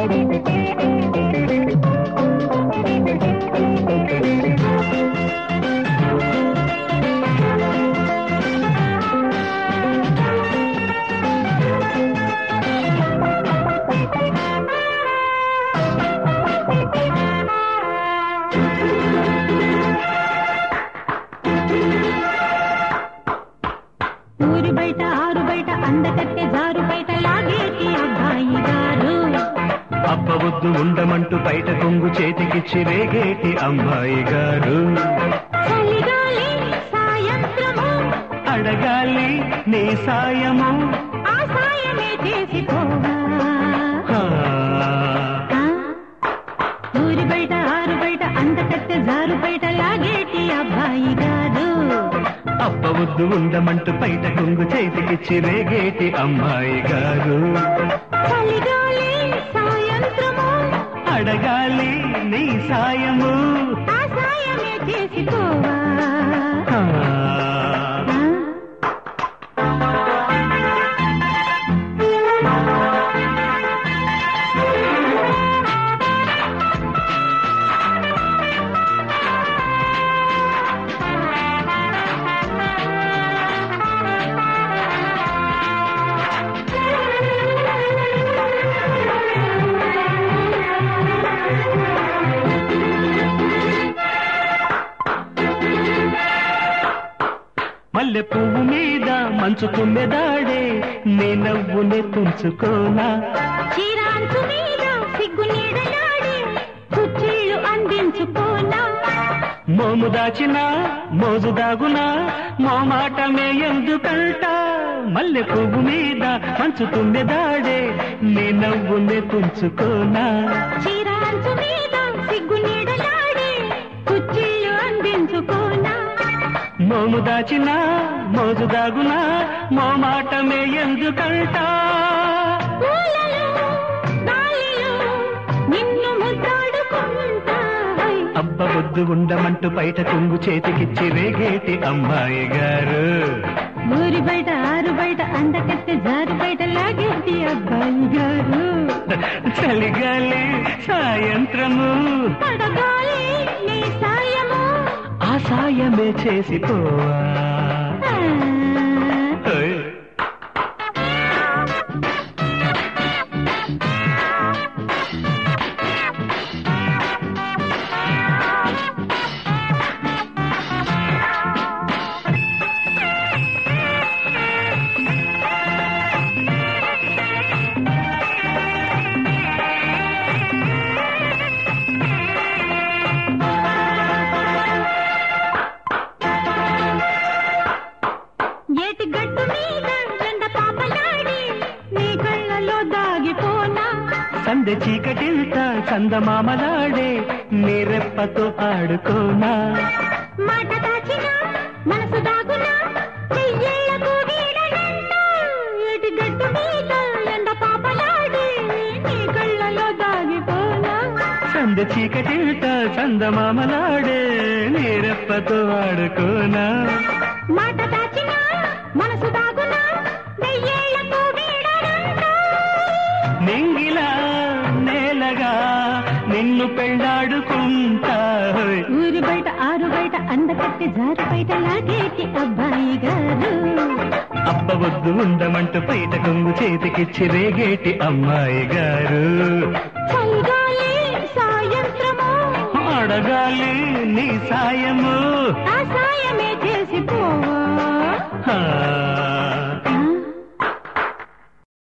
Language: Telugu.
ఊరు బయట ఆరు బయట అందకట్టె జారు బయట లాగేటి అబ్బాయి గారు అబ్బవద్దు ఉండమంటూ బయట కొంగు చేతికిచ్చి రేగేటి అమ్మాయి గారు చలిగాలి సాయంత్రము అడగాలి నీ సాయము ఆ సాయమే చేసుకోవా ఆ, ఆ? ఊరి బయట ఆరు బయట అందకట్టె జారు బయట లాగేటి అబ్బాయి గారు అబ్బవద్దు ఉండమంటూ బయట కొంగు చేతికిచ్చి రేగేటి అమ్మాయి గారు చలిగాలి సాయంత్రము అడగాలి నీ సాయము ఆ సాయమే చేసుకోవా ఆ, ఆ? మల్లె పువ్వు మీద మంచు తుమ్మెదాడే నీ నవ్వునే తుంచుకోనా చీరాంచు మీద సిగ్గు నీడలాడి కుర్చీలు అందించుకోనా మోము దాచినా మోజు దాగునా మో మాటమే ఎందుకంట మల్లె పువ్వు మీద మంచు తుమ్మెదాడే నీ నవ్వునే తుంచుకోనా చీరాంచు మీద సిగ్గు నీడలాడి కుర్చీలు అందించుకోనా మోము దాచినా మోజు దాగునా మో మాటమే ఎందుకంట పూలలో గాలిలో నిన్ను ముద్దాడుకుంటా అబ్బ బొద్దు ఉండమంటూ బయట కొంగు చేతికిచ్చి రేగేటి అమ్మాయి గారు ఊరి బయట ఆరు బయట అందకట్టె జారు బయట లాగేటి అబ్బాయి గారు చలిగాలి సాయంత్రము పడగాలి నీ సాయము ఆ సాయమే చేసిపోవా ఆ. ఓయ్. ఏటి గట్టు మీద ఎండ పాపలాడి నీ కళ్ళలో దాగిపోనా సందె చీకటింత చందమామలాడే నీ రెప్పతో ఆడుకోనా మాట దాచిన మనసు దాగునా చెయ్యేళ్లకు వీడనంట ఏటి గట్టు మీద ఎండ పాపలాడి నీ కళ్ళలో దాగిపోనా సందె చీకటింత చందమామలాడే నీ రెప్పతో ఆడుకోనా మాట దాచిన మనసు దాగునా చెయ్యేళ్లకు వీడనంట నింగిలా నేలగా నిన్ను పెళ్ళాడుకుంటా ఓయ్. ఊరి బయట ఆరు బయట అందకట్టి జారు బయట లాగేటి అబ్బాయి గారు అబ్బవద్దు ఉండమంటూ బయట కొంగు చేతికిచ్చి రేగేటి అమ్మాయి గారు చలిగాలి సాయంత్రము అడగాలి నీ సాయము ఆ సాయమే చేసి